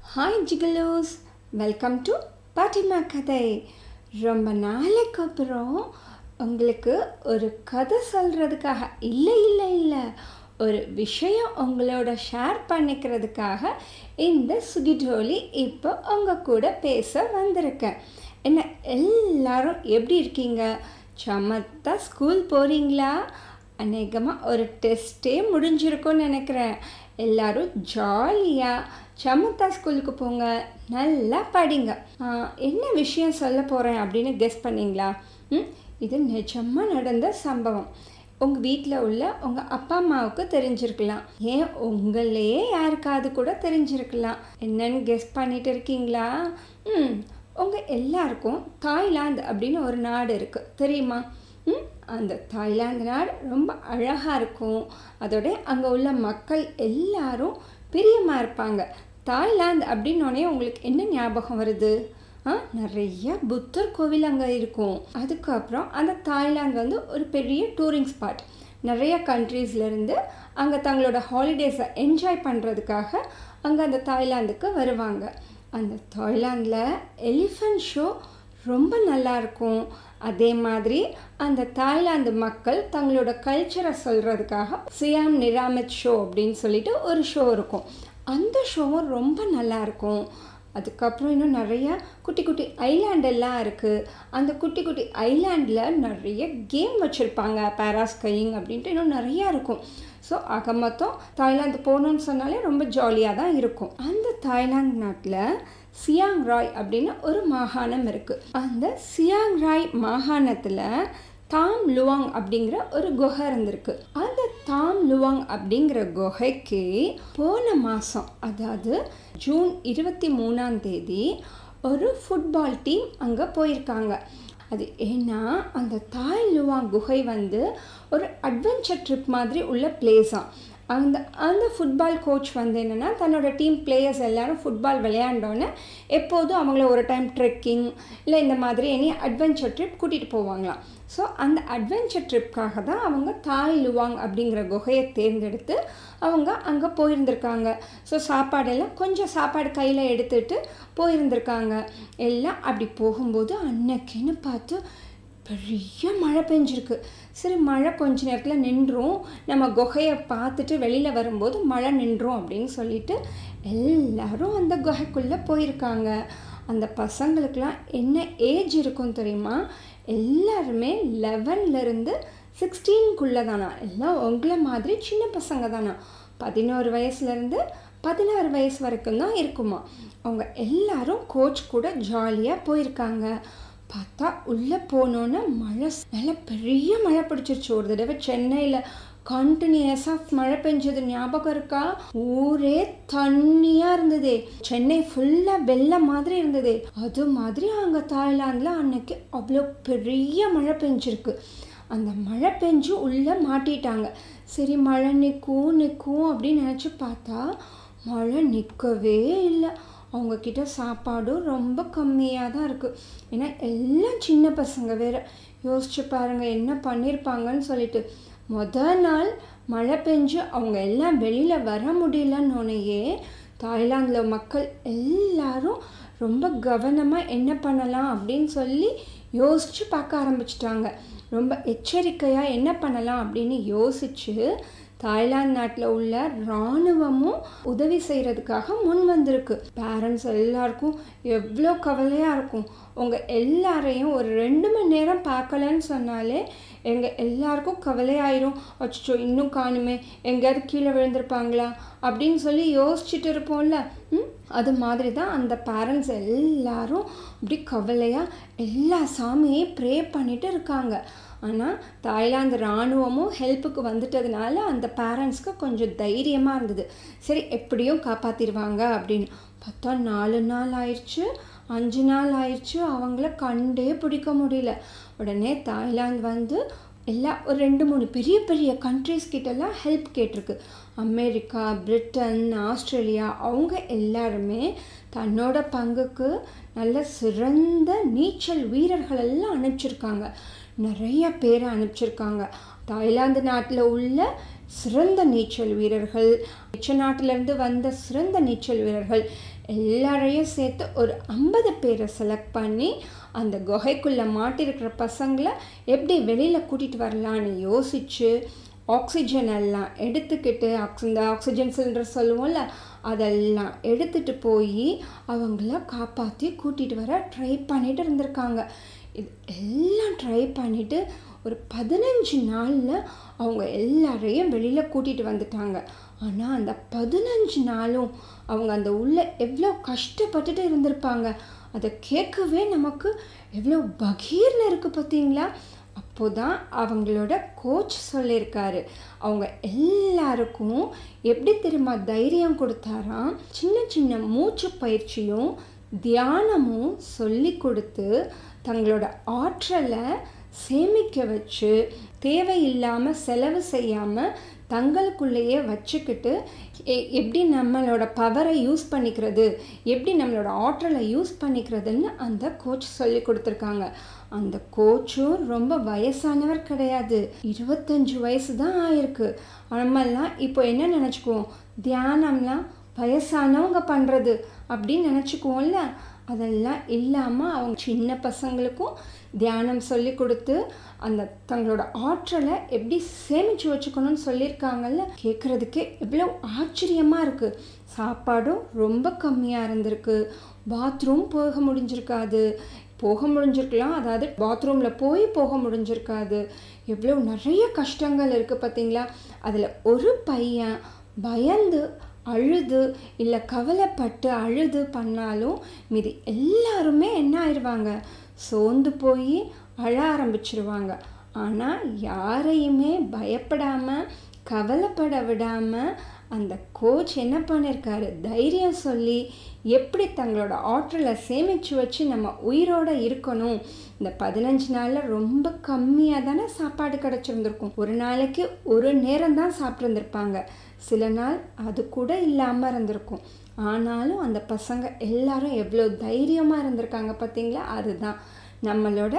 hi ஜிகலோஸ் welcome to பாட்டிமா கதை ரொம்ப நாளைக்கு அப்புறம் உங்களுக்கு ஒரு கதை சொல்கிறதுக்காக இல்லை இல்லை இல்லை ஒரு விஷயம் உங்களோட ஷேர் பண்ணிக்கிறதுக்காக இந்த சுகிடோலி இப்போ உங்கள் கூட பேச வந்திருக்கேன் என்ன எல்லாரும் எப்படி இருக்கீங்க சமத்தா ஸ்கூல் போகிறீங்களா அநேகமாக ஒரு டெஸ்ட்டே முடிஞ்சிருக்கும்னு நினைக்கிறேன் எல்லாரும் ஜாலியாக சமத்தா ஸ்கூலுக்கு போங்க நல்லா படிங்க ஆஹ், என்ன விஷயம் சொல்ல போகிறேன் அப்படின்னு கெஸ் பண்ணீங்களா ம் இது நிஜமாக நடந்த சம்பவம் உங்கள் வீட்டில் உள்ள உங்கள் அப்பா அம்மாவுக்கு தெரிஞ்சிருக்கலாம் ஏன் உங்களையே யாருக்காவது கூட தெரிஞ்சிருக்கலாம் என்னன்னு கெஸ் பண்ணிட்டு இருக்கீங்களா ம் உங்கள் எல்லாருக்கும் தாய்லாந்து அப்படின்னு ஒரு நாடு இருக்குது தெரியுமா ம் அந்த தாய்லாந்து நாடு ரொம்ப அழகாக இருக்கும் அதோட அங்கே உள்ள மக்கள் எல்லாரும் பிரியமாக இருப்பாங்க தாய்லாந்து அப்படின்னோடனே உங்களுக்கு என்ன ஞாபகம் வருது ஆ நிறைய புத்தர் கோவில் அங்கே இருக்கும் அதுக்கப்புறம் அந்த தாய்லாந்து வந்து ஒரு பெரிய டூரிங் ஸ்பாட் நிறைய கண்ட்ரீஸ்லேருந்து அங்கே தங்களோட ஹாலிடேஸை என்ஜாய் பண்ணுறதுக்காக அங்கே அந்த தாய்லாந்துக்கு வருவாங்க அந்த தாய்லாந்தில் எலிஃபண்ட் ஷோ ரொம்ப நல்லா இருக்கும் அதே மாதிரி அந்த தாய்லாந்து மக்கள் தங்களோட கல்ச்சரை சொல்கிறதுக்காக சியாம் நிராமித் ஷோ அப்படின்னு சொல்லிட்டு ஒரு ஷோ இருக்கும் அந்த ஷோவும் ரொம்ப நல்லா இருக்கும் அதுக்கப்புறம் இன்னும் நிறைய குட்டி குட்டி ஐலாண்ட் எல்லாம் இருக்குது அந்த குட்டி குட்டி ஐலாண்டில் நிறைய கேம் வச்சுருப்பாங்க பேராஸ்கையிங் அப்படின்ட்டு இன்னும் நிறையா இருக்கும் ஸோ ஆக மொத்தம் தாய்லாந்து போகணுன்னு சொன்னாலே ரொம்ப ஜாலியாக தான் இருக்கும் அந்த தாய்லாந்து நாட்டில் சியாங் ராய் அப்படின்னு ஒரு மாகாணம் இருக்குது அந்த சியாங் ராய் மாகாணத்தில் தாம் லுவாங் அப்படிங்கிற ஒரு குகை இருந்திருக்கு அந்த தாம் லுவாங் அப்படிங்கிற குகைக்கு போன மாதம் அதாவது ஜூன் இருபத்தி மூணாம் தேதி ஒரு ஃபுட்பால் டீம் அங்கே போயிருக்காங்க அது ஏன்னா அந்த தாய் லுவாங் குகை வந்து ஒரு அட்வென்ச்சர் ட்ரிப் மாதிரி உள்ள பிளேஸாம் அந்த அந்த ஃபுட்பால் கோச் வந்து என்னென்னா தன்னோட டீம் பிளேயர்ஸ் எல்லாரும் ஃபுட்பால் விளையாண்டோன்னே எப்போதும் அவங்கள ஒரு டைம் ட்ரெக்கிங் இல்லை இந்த மாதிரி எனி அட்வென்ச்சர் ட்ரிப் கூட்டிகிட்டு போவாங்களாம் ஸோ அந்த அட்வென்ச்சர் ட்ரிப்காக தான் அவங்க தாய் லுவாங் அப்படிங்கிற குகையை தேர்ந்தெடுத்து அவங்க அங்கே போயிருந்திருக்காங்க ஸோ சாப்பாடெல்லாம் கொஞ்சம் சாப்பாடு கையில் எடுத்துட்டு போயிருந்திருக்காங்க எல்லாம் அப்படி போகும்போது அன்னைக்குன்னு பார்த்து பெரிய மழை பெஞ்சிருக்கு சரி மழை கொஞ்ச நேரத்தில் நின்றும் நம்ம குகையை பார்த்துட்டு வெளியில் வரும்போது மழை நின்றும் அப்படின்னு சொல்லிட்டு எல்லாரும் அந்த குகைக்குள்ளே போயிருக்காங்க அந்த பசங்களுக்கெல்லாம் என்ன ஏஜ் இருக்கும் தெரியுமா எல்லாருமே லெவன்லேருந்து சிக்ஸ்டீன்குள்ளே தானா எல்லாம் உங்களை மாதிரி சின்ன பசங்க தானா பதினோரு வயசுலேருந்து பதினாறு வயசு வரைக்கும் தான் இருக்குமா அவங்க எல்லாரும் கோச் கூட ஜாலியாக போயிருக்காங்க பார்த்தா உள்ளே போனோன்னே மழை நல்ல பெரிய மழை பிடிச்சிருச்சு ஒரு தடவை சென்னையில் கண்டினியூஸாக மழை பெஞ்சது ஞாபகம் இருக்கா ஊரே தண்ணியாக இருந்ததே சென்னை ஃபுல்லாக வெள்ளம் மாதிரி இருந்ததே அது மாதிரி அங்கே தாய்லாந்தில் அன்னைக்கு அவ்வளோ பெரிய மழை பெஞ்சிருக்கு அந்த மழை பெஞ்சு உள்ளே மாட்டிட்டாங்க சரி மழை நிற்கும் நிற்கும் அப்படின்னு நினச்சி பார்த்தா மழை நிற்கவே இல்லை அவங்கக்கிட்ட சாப்பாடும் ரொம்ப கம்மியாக தான் இருக்குது ஏன்னா எல்லாம் சின்ன பசங்க வேறு யோசிச்சு பாருங்கள் என்ன பண்ணியிருப்பாங்கன்னு சொல்லிட்டு முத நாள் மழை பெஞ்சு அவங்க எல்லாம் வெளியில் வர முடியலன்னொன்னையே தாய்லாந்தில் மக்கள் எல்லாரும் ரொம்ப கவனமாக என்ன பண்ணலாம் அப்படின்னு சொல்லி யோசித்து பார்க்க ஆரம்பிச்சிட்டாங்க ரொம்ப எச்சரிக்கையாக என்ன பண்ணலாம் அப்படின்னு யோசித்து தாய்லாந்து நாட்டில் உள்ள இராணுவமும் உதவி செய்கிறதுக்காக முன் வந்திருக்கு பேரண்ட்ஸ் எல்லாருக்கும் எவ்வளோ கவலையாக இருக்கும் உங்கள் எல்லாரையும் ஒரு ரெண்டு மணி நேரம் பார்க்கலன்னு சொன்னாலே எங்கள் எல்லாருக்கும் கவலையாயிரும் அச்சோ இன்னும் காணுமே எங்கேயாவது கீழே விழுந்திருப்பாங்களா அப்படின்னு சொல்லி யோசிச்சுட்டு இருப்போம்ல ம் அது மாதிரி தான் அந்த பேரண்ட்ஸ் எல்லாரும் அப்படி கவலையாக எல்லா சாமியையும் ப்ரே பண்ணிட்டு இருக்காங்க ஆனால் தாய்லாந்து இராணுவமும் ஹெல்ப்புக்கு வந்துட்டதுனால அந்த பேரண்ட்ஸ்க்கு கொஞ்சம் தைரியமாக இருந்தது சரி எப்படியும் காப்பாற்றிடுவாங்க அப்படின்னு பார்த்தா நாலு நாள் ஆயிடுச்சு அஞ்சு நாள் ஆயிடுச்சு அவங்கள கண்டே பிடிக்க முடியல உடனே தாய்லாந்து வந்து எல்லா ஒரு ரெண்டு மூணு பெரிய பெரிய கண்ட்ரீஸ் கிட்டலாம் ஹெல்ப் கேட்டிருக்கு அமெரிக்கா பிரிட்டன் ஆஸ்திரேலியா அவங்க எல்லாருமே தன்னோட பங்குக்கு நல்ல சிறந்த நீச்சல் வீரர்கள் எல்லாம் அனுப்பிச்சிருக்காங்க நிறைய பேரை அனுப்பிச்சிருக்காங்க தாய்லாந்து நாட்டில் உள்ள சிறந்த நீச்சல் வீரர்கள் மிச்ச நாட்டிலேருந்து வந்த சிறந்த நீச்சல் வீரர்கள் எல்லாரையும் சேர்த்து ஒரு ஐம்பது பேரை செலக்ட் பண்ணி அந்த குகைக்குள்ளே மாட்டிருக்கிற பசங்களை எப்படி வெளியில் கூட்டிகிட்டு வரலான்னு யோசித்து ஆக்சிஜன் எல்லாம் எடுத்துக்கிட்டு ஆக்சி இந்த ஆக்சிஜன் சிலிண்டர் சொல்லுவோம்ல அதெல்லாம் எடுத்துகிட்டு போய் அவங்கள காப்பாற்றி கூட்டிகிட்டு வர ட்ரை பண்ணிட்டு இருந்திருக்காங்க இது எல்லாம் ட்ரை பண்ணிவிட்டு ஒரு பதினஞ்சு நாளில் அவங்க எல்லாரையும் வெளியில் கூட்டிகிட்டு வந்துட்டாங்க ஆனால் அந்த பதினஞ்சு நாளும் அவங்க அந்த உள்ள எவ்வளோ கஷ்டப்பட்டுட்டு இருந்திருப்பாங்க அதை கேட்கவே நமக்கு எவ்வளோ பகீர்னு இருக்குது பார்த்தீங்களா அப்போ தான் அவங்களோட கோச் சொல்லியிருக்காரு அவங்க எல்லாருக்கும் எப்படி தெரியுமா தைரியம் கொடுத்தாராம் சின்ன சின்ன மூச்சு பயிற்சியும் தியானமும் சொல்லி கொடுத்து தங்களோட ஆற்றலை சேமிக்க வச்சு தேவையில்லாமல் செலவு செய்யாமல் தங்களுக்குள்ளேயே வச்சுக்கிட்டு எப்படி நம்மளோட பவரை யூஸ் பண்ணிக்கிறது எப்படி நம்மளோட ஆற்றலை யூஸ் பண்ணிக்கிறதுன்னு அந்த கோச் சொல்லி கொடுத்துருக்காங்க அந்த கோச்சும் ரொம்ப வயசானவர் கிடையாது இருபத்தஞ்சு வயசு தான் ஆயிருக்கு நம்மெல்லாம் இப்போ என்ன நினச்சிக்குவோம் தியானம்லாம் வயசானவங்க பண்ணுறது அப்படின்னு நினச்சிக்குவோம்ல அதெல்லாம் இல்லாமல் அவங்க சின்ன பசங்களுக்கும் தியானம் சொல்லி கொடுத்து அந்த தங்களோட ஆற்றலை எப்படி சேமித்து வச்சுக்கணும்னு சொல்லியிருக்காங்கல்ல கேட்குறதுக்கே எவ்வளோ ஆச்சரியமாக இருக்குது சாப்பாடும் ரொம்ப கம்மியாக இருந்திருக்கு பாத்ரூம் போக முடிஞ்சிருக்காது போக முடிஞ்சிருக்கலாம் அதாவது பாத்ரூமில் போய் போக முடிஞ்சிருக்காது எவ்வளோ நிறைய கஷ்டங்கள் இருக்குது பார்த்தீங்களா அதில் ஒரு பையன் பயந்து அழுது இல்லை கவலைப்பட்டு அழுது பண்ணாலும் மீதி எல்லாருமே என்ன ஆயிடுவாங்க சோர்ந்து போய் அழ ஆரம்பிச்சிருவாங்க ஆனால் யாரையுமே பயப்படாமல் கவலைப்பட விடாமல் அந்த கோச் என்ன பண்ணியிருக்காரு தைரியம் சொல்லி எப்படி தங்களோட ஆற்றலை சேமித்து வச்சு நம்ம உயிரோடு இருக்கணும் இந்த பதினஞ்சு நாளில் ரொம்ப கம்மியாக தானே சாப்பாடு கிடச்சிருந்துருக்கும் ஒரு நாளைக்கு ஒரு நேரம் தான் சாப்பிட்ருந்துருப்பாங்க சில நாள் அது கூட இல்லாமல் இருந்திருக்கும் ஆனாலும் அந்த பசங்க எல்லாரும் எவ்வளோ தைரியமாக இருந்திருக்காங்க பார்த்தீங்களா அதுதான் நம்மளோட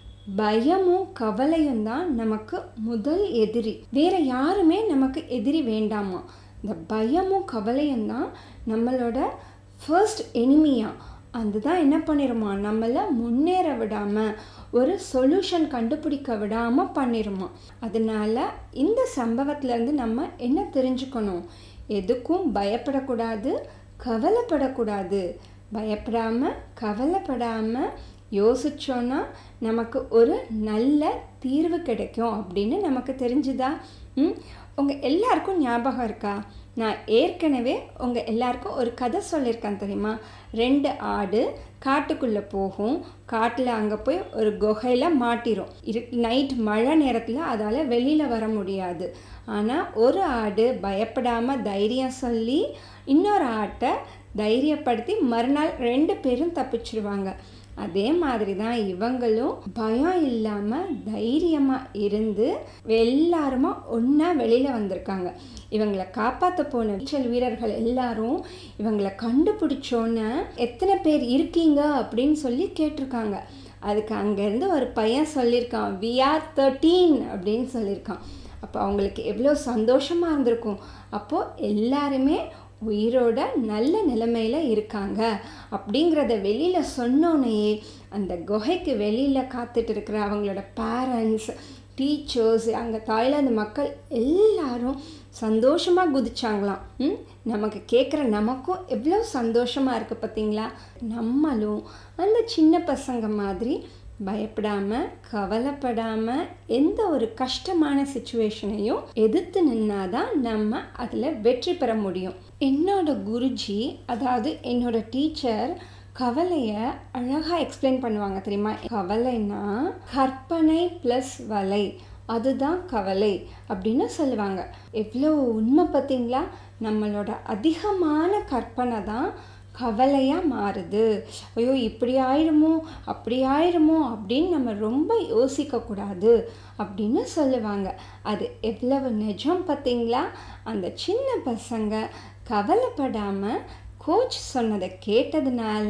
பயமும் கவலையும் தான் நமக்கு முதல் எதிரி வேற யாருமே நமக்கு எதிரி வேண்டாமா இந்த பயமும் கவலையும் தான் நம்மளோட ஃபர்ஸ்ட் எனிமியா அதுதான் என்ன பண்ணிருமா நம்மளை முன்னேற விடாமல் ஒரு சொல்யூஷன் கண்டுபிடிக்க விடாமல் பண்ணிருமா அதனால இந்த சம்பவத்திலேருந்து நம்ம என்ன தெரிஞ்சுக்கணும் எதுக்கும் பயப்படக்கூடாது கவலைப்படக்கூடாது பயப்படாமல் கவலைப்படாமல் யோசிச்சோன்னா நமக்கு ஒரு நல்ல தீர்வு கிடைக்கும் அப்படின்னு நமக்கு தெரிஞ்சுதா ம் உங்கள் எல்லாருக்கும் ஞாபகம் இருக்கா நான் ஏற்கனவே உங்கள் எல்லாருக்கும் ஒரு கதை சொல்லியிருக்கேன் தெரியுமா ரெண்டு ஆடு காட்டுக்குள்ளே போகும் காட்டில் அங்கே போய் ஒரு குகையில் மாட்டிரும் இரு நைட் மழை நேரத்தில் அதால் வெளியில் வர முடியாது ஆனால் ஒரு ஆடு பயப்படாமல் தைரியம் சொல்லி இன்னொரு ஆட்டை தைரியப்படுத்தி மறுநாள் ரெண்டு பேரும் தப்பிச்சிருவாங்க அதே மாதிரி தான் இவங்களும் பயம் இல்லாமல் தைரியமாக இருந்து எல்லாருமா ஒன்றா வெளியில் வந்திருக்காங்க இவங்களை காப்பாற்ற போன நீச்சல் வீரர்கள் எல்லாரும் இவங்களை கண்டுபிடிச்சோன்னே எத்தனை பேர் இருக்கீங்க அப்படின்னு சொல்லி கேட்டிருக்காங்க அதுக்கு அங்கேருந்து ஒரு பையன் சொல்லியிருக்கான் வி ஆர் தேர்ட்டீன் அப்படின்னு சொல்லியிருக்கான் அப்போ அவங்களுக்கு எவ்வளோ சந்தோஷமாக இருந்திருக்கும் அப்போது எல்லாருமே உயிரோட நல்ல நிலைமையில் இருக்காங்க அப்படிங்கிறத வெளியில் சொன்னோன்னே அந்த குகைக்கு வெளியில் காத்துட்டு இருக்கிற அவங்களோட பேரண்ட்ஸ் டீச்சர்ஸ் அங்கே தாய்லாந்து மக்கள் எல்லாரும் சந்தோஷமாக குதிச்சாங்களாம் ம் நமக்கு கேட்குற நமக்கும் எவ்வளோ சந்தோஷமாக இருக்குது பார்த்தீங்களா நம்மளும் அந்த சின்ன பசங்க மாதிரி பயப்படாமல் கவலைப்படாமல் எந்த ஒரு கஷ்டமான சுச்சுவேஷனையும் எதிர்த்து நின்னாதான் நம்ம அதில் வெற்றி பெற முடியும் என்னோட குருஜி அதாவது என்னோட டீச்சர் கவலையை அழகாக எக்ஸ்பிளைன் பண்ணுவாங்க தெரியுமா கவலைன்னா கற்பனை ப்ளஸ் வலை அதுதான் கவலை அப்படின்னு சொல்லுவாங்க எவ்வளோ உண்மை பார்த்தீங்களா நம்மளோட அதிகமான கற்பனை தான் கவலையாக மாறுது ஐயோ இப்படி ஆயிடுமோ அப்படி ஆயிடுமோ அப்படின்னு நம்ம ரொம்ப யோசிக்கக்கூடாது அப்படின்னு சொல்லுவாங்க அது எவ்வளவு நிஜம் பார்த்தீங்களா அந்த சின்ன பசங்க கவலைப்படாமல் கோச் சொன்னதை கேட்டதுனால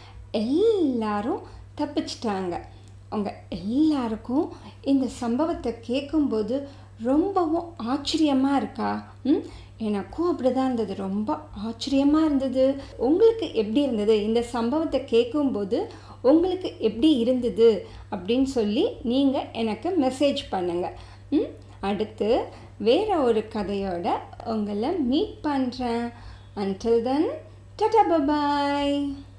எல்லாரும் தப்பிச்சிட்டாங்க அவங்க எல்லாருக்கும் இந்த சம்பவத்தை கேட்கும்போது ரொம்பவும் ஆச்சரியமாக இருக்கா ம் எனக்கும் அப்படி தான் இருந்தது ரொம்ப ஆச்சரியமாக இருந்தது உங்களுக்கு எப்படி இருந்தது இந்த சம்பவத்தை கேட்கும்போது உங்களுக்கு எப்படி இருந்தது அப்படின்னு சொல்லி நீங்கள் எனக்கு மெசேஜ் பண்ணுங்கள் ம் அடுத்து வேற ஒரு கதையோட உங்களை மீட் பண்ணுறேன் அன்டில் தென் டட்டா பபாய்